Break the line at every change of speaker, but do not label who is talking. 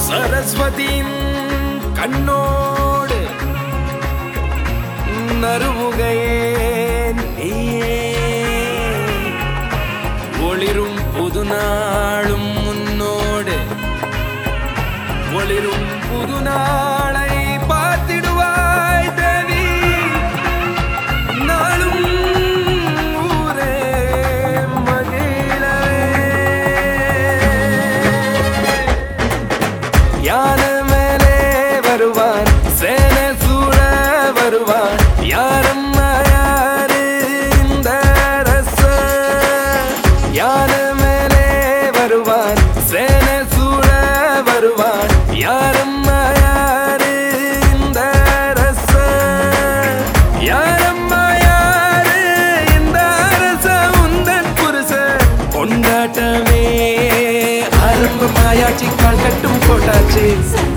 சரஸ்வதியின் கண்ணோடு நறுமுகையே நீயே ஒளிரும் புது நாளும் முன்னோடு ஒளிரும் புது நாளை பார்த்திடுவாய் தேவி நாளும் ஊரே மகிழவே யானை மேலே வருவான் சேனை சூழ வருவான் யாரம்மா யாரு இந்த ரச யானை மேலே வருவான் சேனை சூழ வருவான் யாரம்மா யாரு இந்த ரச யாரம்மா யாரு இந்த அரச உந்தன் புருஷ கொண்டாட்டமே ஆரம்பமாயாச்சு கால் கட்டும் போட்டாச்சு
சந்த